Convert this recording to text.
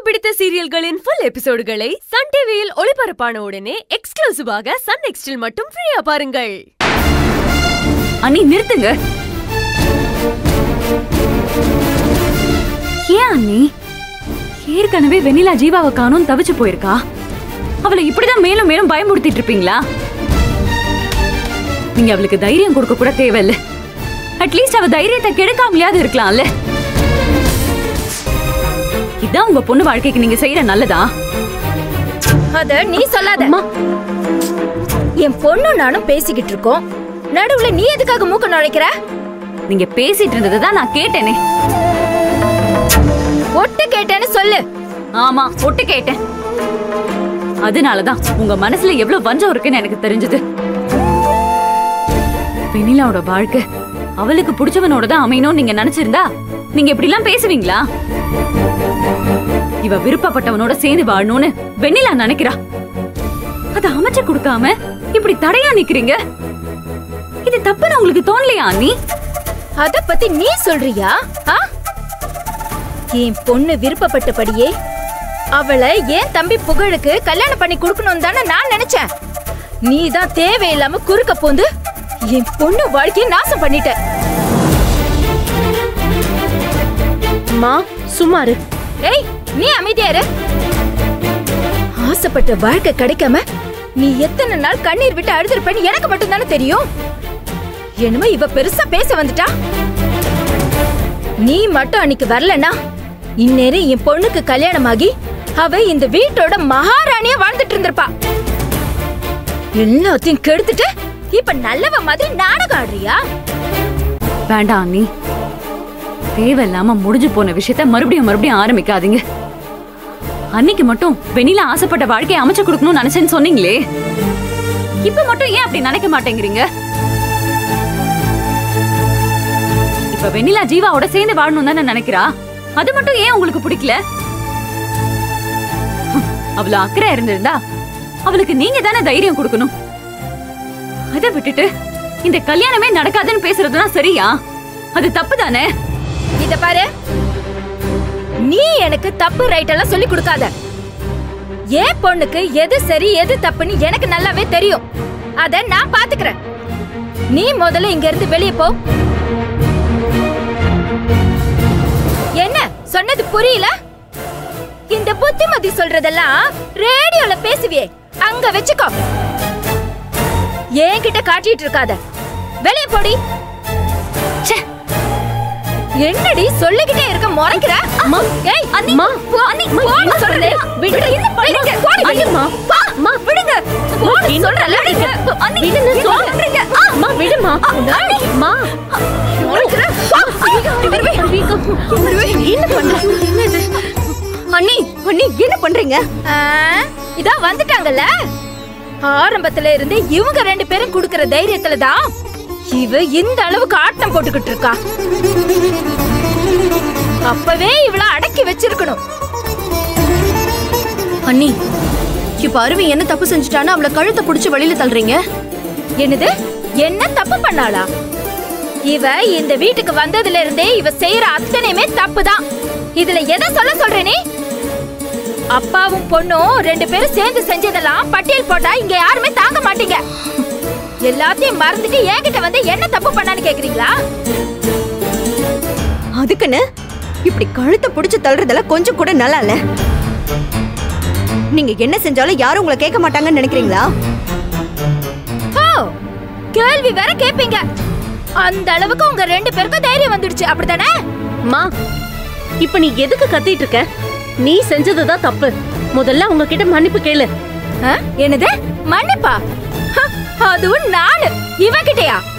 பிடித்த சீரியல்களின் full எபிசோடுகளை Sun டிவியில் ஒளிபரப்பான உடனே எக்ஸ்க்ளூசிவாக சன் நெக்ஸ்டில் மட்டும் ஃப்ரீயா பாருங்கள் அண்ணி நிறுத்துங்க ஏன் அண்ணி ஏற்கனவே வெண்ணிலா ஜீவாவை காணும் தவிச்சு போயிருக்கா அவளை இப்படிதான் மேலும் மேலும் பயமுறுத்திட்டு இருப்பீங்களா நீங்க அவளுக்கு தைரியம் கொடுக்க கூட தேவையில்ல அட்லீஸ்ட் அவ தைரியத்தை கெடுக்காமலையாவது இருக்கலாம்ல இதான் உங்க பொண்ணு வாழ்க்கைக்கு நீங்க செய்யற நல்லதா அத நீ சொல்லாத என் பொண்ணு நானும் பேசிக்கிட்டு இருக்கோம் நடுவுல நீ எதுக்காக மூக்க நுழைக்கிற நீங்க பேசிட்டு இருந்ததை தான் நான் கேட்டேனே ஒட்டு கேட்டேன்னு சொல்லு ஆமா ஒட்டு கேட்டேன் அதனாலதான் உங்க மனசுல எவ்வளவு வஞ்சம் இருக்குன்னு எனக்கு தெரிஞ்சது வெண்ணிலாவோட வாழ்க்கை அவளுக்கு பிடிச்சவனோட தான் அமையணும்னு நீங்க நினைச்சிருந்தா நீங்க இப்படி எல்லாம் பேசுவீங்களா இவ விருப்பப்பட்டவனோட சேர்ந்து வாழணும்னு வெண்ணிலா நினைக்கிறா அத அமைச்சு கொடுக்காம இப்படி தடையா நிக்கிறீங்க இது தப்புன்னு உங்களுக்கு தோணலையா அண்ணி அத பத்தி நீ சொல்றியா ஆ? என் பொண்ணு விருப்பப்பட்டபடியே அவளை ஏன் தம்பி புகழுக்கு கல்யாணம் பண்ணி கொடுக்கணும் தானே நான் நினைச்சேன் நீ தான் தேவையில்லாம குறுக்க போந்து என் பொண்ணு வாழ்க்கையை நாசம் பண்ணிட்ட மா சுமாரு ஏய் நீ அமைதியா இரு ஆசைப்பட்ட வாழ்க்கை கிடைக்காம நீ எத்தனை நாள் கண்ணீர் விட்டு அழுதுருப்பேன்னு எனக்கு மட்டும் தானே தெரியும் என்னமோ இவ பெருசா பேச வந்துட்டா நீ மட்டும் அன்னைக்கு வரலனா இந்நேரம் என் பொண்ணுக்கு கல்யாணமாகி அவ இந்த வீட்டோட மகாராணியா வாழ்ந்துட்டு இருந்திருப்பா எல்லாத்தையும் கெடுத்துட்டு இப்ப நல்லவ மாதிரி நாடகம் ஆடுறியா வேண்டாம் அண்ணி தேவையில்லாம முடிஞ்சு போன விஷயத்த மறுபடியும் மறுபடியும் ஆரம்பிக்காதீங்க அன்னைக்கு மட்டும் வெண்ணிலா ஆசைப்பட்ட வாழ்க்கையை அமைச்சு கொடுக்கணும்னு நினைச்சேன்னு சொன்னீங்களே இப்ப மட்டும் ஏன் அப்படி நினைக்க மாட்டேங்கிறீங்க இப்ப வெண்ணிலா ஜீவாவோட சேர்ந்து வாழணும் தானே நினைக்கிறா அது மட்டும் ஏன் உங்களுக்கு பிடிக்கல ஹம், அவ்வளவு அக்கறை இருந்திருந்தா அவளுக்கு நீங்க தானே தைரியம் கொடுக்கணும் அதை விட்டுட்டு இந்த கல்யாணமே நடக்காதுன்னு பேசுறதுதான் சரியா அது தப்பு தானே இத பாரு நீ எனக்கு தப்பு ரைட் எல்லாம் சொல்லி கொடுக்காத என் பொண்ணுக்கு எது சரி எது தப்புன்னு எனக்கு நல்லாவே தெரியும் அத நான் பாத்துக்கிறேன் நீ முதல்ல இங்க இருந்து வெளிய போ என்ன சொன்னது புரியல இந்த புத்திமதி சொல்றதெல்லாம் ரேடியோல பேசுவியே அங்க வச்சுக்கோ என்கிட்ட காட்டிட்டு இருக்காத வெளிய போடி ச்சே. என்னடி சொல்லிக்கிட்டே இருக்க முறைக்கிற அம்மா ஏய் அம்மா அண்ணி போன்னு சொல்றதே விடுங்க இந்த பையனுக்கு போடி ஐயம்மா. பா அம்மா விடுங்க போன்னு சொல்றல விடுங்க அண்ணி விடுன்னு சொல்றேன். சொல்றீங்க அம்மா விடுமா அண்ணி அம்மா முறைக்கிற பா என்ன பண்ற அண்ணி அண்ணி என்ன பண்றீங்க ஆ, இதா வந்துட்டாங்கல்ல ஆரம்பத்துல இருந்து இவங்க ரெண்டு பேரும் குடுக்கற தைரியத்துல தான் இவ இந்த அளவுக்கு ஆட்டம் போட்டுக்கிட்டு இருக்கா அப்பவே இவள அடக்கி வச்சிருக்கணும் அண்ணி இப்ப அருவி என்ன தப்பு செஞ்சுட்டான்னு அவளை கழுத்தை புடிச்சு வெளியில தள்ளுறீங்க என்னது என்ன தப்பு பண்ணாளா இவ இந்த வீட்டுக்கு வந்ததுல இருந்தே இவ செய்யற அத்தனையுமே தப்புதான் இதுல எதை சொல்ல சொல்ற நீ அப்பாவும் பொண்ணும் ரெண்டு பேரும் சேர்ந்து செஞ்சதெல்லாம் பட்டியல் போட்டா இங்க யாருமே தாங்க மாட்டீங்க எல்லாத்தையும் மறந்துட்டு என்கிட்ட வந்து என்ன தப்பு பண்ணான்னு கேக்குறீங்களா அதுக்குன்னு இப்படி கழுத்தை புடிச்சு தள்ளுறதெல்லாம் கொஞ்சம் கூட நல்லா இல்ல நீங்க என்ன செஞ்சாலும் யாரும் உங்களை கேட்க மாட்டாங்கன்னு நினைக்கிறீங்களா ஓ கேள்வி வேற கேப்பீங்க அந்த அளவுக்கு உங்க ரெண்டு பேருக்கும் தைரியம் வந்துடுச்சு அப்படித்தானே மா இப்ப நீ எதுக்கு கத்திட்டு இருக்க நீ செஞ்சதுதான் தப்பு முதல்ல உங்ககிட்ட மன்னிப்பு கேளு ஆ? என்னது மன்னிப்பா ஹ, அதுவும் நானு இவகிட்டயா